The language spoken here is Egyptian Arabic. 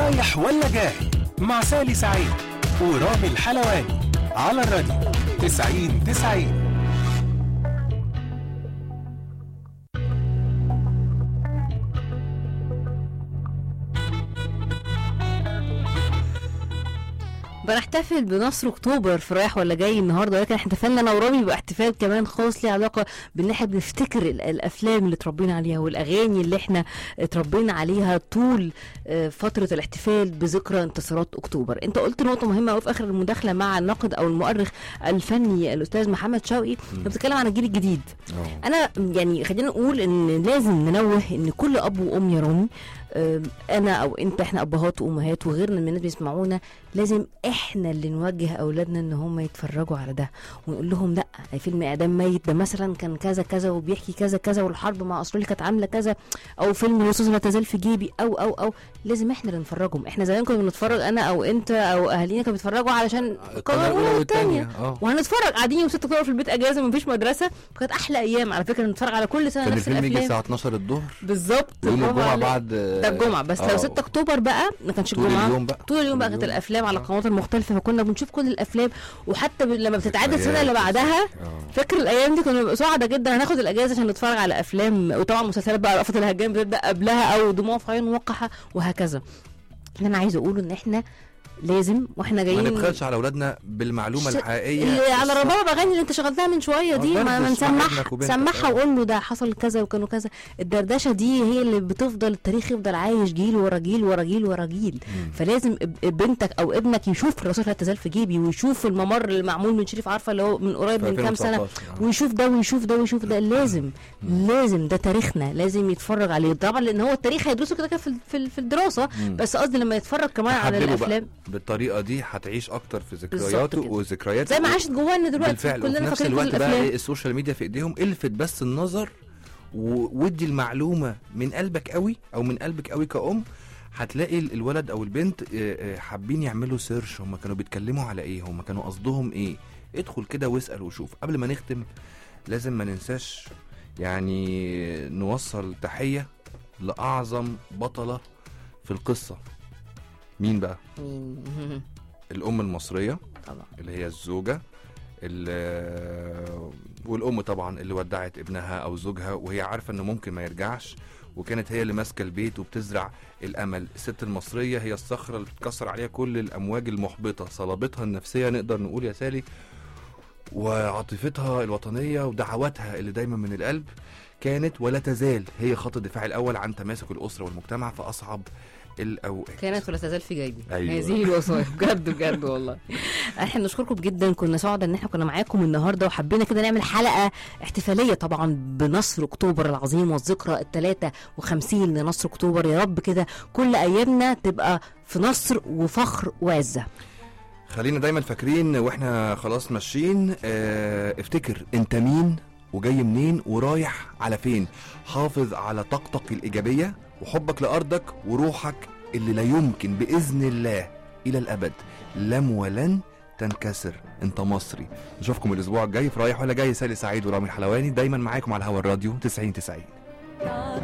رايح ولا جاي مع سالي سعيد ورامي الحلواني على الراديو 90 90 بنحتفل بنصر اكتوبر في رايح ولا جاي النهارده ولكن احنا احتفلنا انا ورامي باحتفال كمان خاص ليه علاقه بان احنا بنفتكر ال- الافلام اللي اتربينا عليها والاغاني اللي احنا اتربينا عليها طول آه، فتره الاحتفال بذكرى انتصارات اكتوبر انت قلت نقطه مهمه قوي في اخر المداخله مع الناقد او المؤرخ الفني الاستاذ محمد شوقي انت بتتكلم عن الجيل الجديد انا يعني خلينا نقول ان لازم ننوه ان كل اب وام يا رامي آم، انا او انت احنا ابهات وامهات وغيرنا من الناس بيسمعونا لازم احنا اللي نوجه اولادنا ان هم يتفرجوا على ده ونقول لهم لا فيلم اعدام ميت ده مثلا كان كذا كذا وبيحكي كذا كذا والحرب مع اسرائيل كانت عامله كذا او فيلم الرصاص لا تزال في جيبي او او او لازم احنا اللي نفرجهم احنا زمان كنا بنتفرج انا او انت او اهالينا كانوا بيتفرجوا علشان القناه الاولى والثانيه اه وهنتفرج قاعدين يوم 6 اكتوبر في البيت اجازه مفيش مدرسه كانت احلى ايام على فكره نتفرج على كل سنه كان نفس الفيلم يجي الافلام الساعه 12 الظهر بالظبط ويوم برافو الجمعه عليك. بعد ده الجمعه بس لو 6 اكتوبر بقى ما كانش طول الجمعه اليوم بقى طول اليوم بقى كانت الافلام على القنوات المختلفه فكنا بنشوف كل الافلام وحتى ب- لما بتتعاد السنه اللي بعدها آه. فاكر الايام دي كنا بنبقى سعداء جدا هناخد الاجازه عشان نتفرج على افلام وطبعا مسلسلات بقى رأفت الهجان بتبدا قبلها او دموع في عيون وقحه وهكذا اللي انا عايزه اقوله ان احنا لازم واحنا ما جايين نبخلش على اولادنا بالمعلومه ش- الحقيقيه اللي على الصح. ربابة اغاني اللي انت شغلتها من شويه دي آه، ما ما دردش مع نسمعها ابنك وبنتك، سمعها آه. وقول له ده حصل كذا وكانوا كذا الدردشه دي هي اللي بتفضل التاريخ يفضل عايش جيل ورا جيل ورا جيل ورا جيل مم. فلازم اب- بنتك او ابنك يشوف الرصاص لا تزال في جيبي ويشوف الممر اللي معمول من شريف عارفه اللي هو من قريب في من كام سنه 2019 آه. ويشوف ده ويشوف ده ويشوف ده لازم لازم ده تاريخنا لازم يتفرج عليه طبعا لان هو التاريخ هيدرسه كده كده في ال- في ال- في الدراسه مم. بس قصدي لما يتفرج كمان على تحببه بقى. الافلام بالطريقه دي هتعيش اكتر في بالظبط ذكرياته كده. وذكرياته زي ما عاشت جوانا دلوقتي بالفعل وفي كلنا نفس فاكرين كل الوقت بقى الافلام ايه السوشيال ميديا في ايديهم الفت بس النظر و- وادي المعلومه من قلبك قوي او من قلبك قوي كأم هتلاقي ال- الولد او البنت آه، آه، حابين يعملوا سيرش هم كانوا بيتكلموا على ايه هم كانوا قصدهم ايه ادخل كده واسال وشوف قبل ما نختم لازم ما ننساش يعني نوصل تحيه لاعظم بطله في القصه مين بقى مين؟ الام المصريه طبعا اللي هي الزوجة ال- والأم طبعا اللي ودعت ابنها أو زوجها وهي عارفة إنه ممكن ما يرجعش وكانت هي اللي ماسكة البيت وبتزرع الأمل الست المصرية هي الصخرة اللي بتكسر عليها كل الأمواج المحبطة صلابتها النفسية نقدر نقول يا سالي وعاطفتها الوطنية ودعواتها اللي دايما من القلب كانت ولا تزال هي خط الدفاع الأول عن تماسك الأسرة والمجتمع في أصعب الأوقات كانت ولا تزال في جيبي أيوة. هذه الوصايا بجد بجد والله احنا بنشكركم جدا كنا سعداء ان احنا كنا معاكم النهارده وحبينا كده نعمل حلقه احتفاليه طبعا بنصر اكتوبر العظيم والذكرى ال 53 لنصر اكتوبر يا رب كده كل ايامنا تبقى في نصر وفخر وعزه خلينا دايما فاكرين واحنا خلاص ماشيين اه افتكر انت مين وجاي منين ورايح على فين حافظ على طاقتك الإيجابية وحبك لأرضك وروحك اللي لا يمكن بإذن الله إلى الأبد لم ولن تنكسر انت مصري نشوفكم الاسبوع الجاي في رايح ولا جاي سالي سعيد ورامي الحلواني دايما معاكم على هوا الراديو 90 90